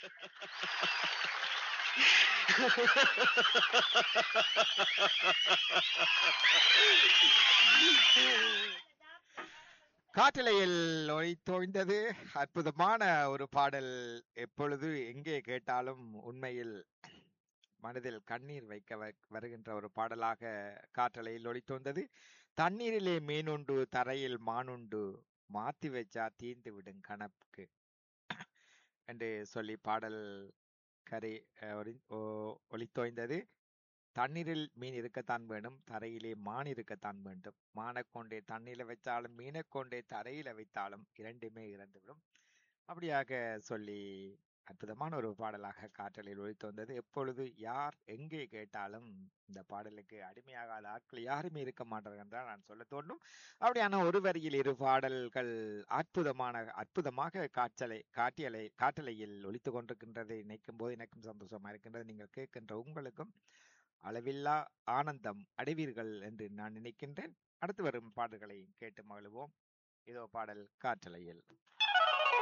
காற்றலையில் ஒளித்தோய்ந்தது அற்புதமான ஒரு பாடல் எப்பொழுது எங்கே கேட்டாலும் உண்மையில் மனதில் கண்ணீர் வைக்க வ- வருகின்ற ஒரு பாடலாக காற்றலையில் ஒளித்தோய்ந்தது தண்ணீரிலே மீனுண்டு தரையில் மானுண்டு மாத்தி வச்சா தீந்து விடும் கணக்கு என்று சொல்லி பாடல் கரை அஹ், ஒளி- ஓ- ஒளித்தோய்ந்தது தண்ணீரில் மீன் இருக்கத்தான் வேணும் தரையிலே மான் இருக்கத்தான் வேண்டும் மானைக் கொண்டே தண்ணீரில் வைத்தாலும் மீனைக் கொண்டே தரையில வைத்தாலும் இரண்டுமே இறந்துவிடும் அப்படியாக சொல்லி அற்புதமான ஒரு பாடலாக காற்றலில் ஒழித்து வந்தது எப்பொழுது யார் எங்கே கேட்டாலும் இந்த பாடலுக்கு அடிமையாகாத ஆட்கள் யாருமே இருக்க மாட்டார்கள் என்றால் நான் சொல்ல தோன்றும் அப்படியான ஒரு வரியில் இரு பாடல்கள் அற்புதமான அற்புதமாக காற்றலை காட்டியலை காற்றலையில் ஒலித்து கொண்டிருக்கின்றதை நினைக்கும் போது எனக்கும் சந்தோஷமா இருக்கின்றது நீங்கள் கேட்கின்ற உங்களுக்கும் அளவில்லா ஆனந்தம் அடைவீர்கள் என்று நான் நினைக்கின்றேன் அடுத்து வரும் பாடல்களை கேட்டு மகிழ்வோம் இதோ பாடல் காற்றலையில்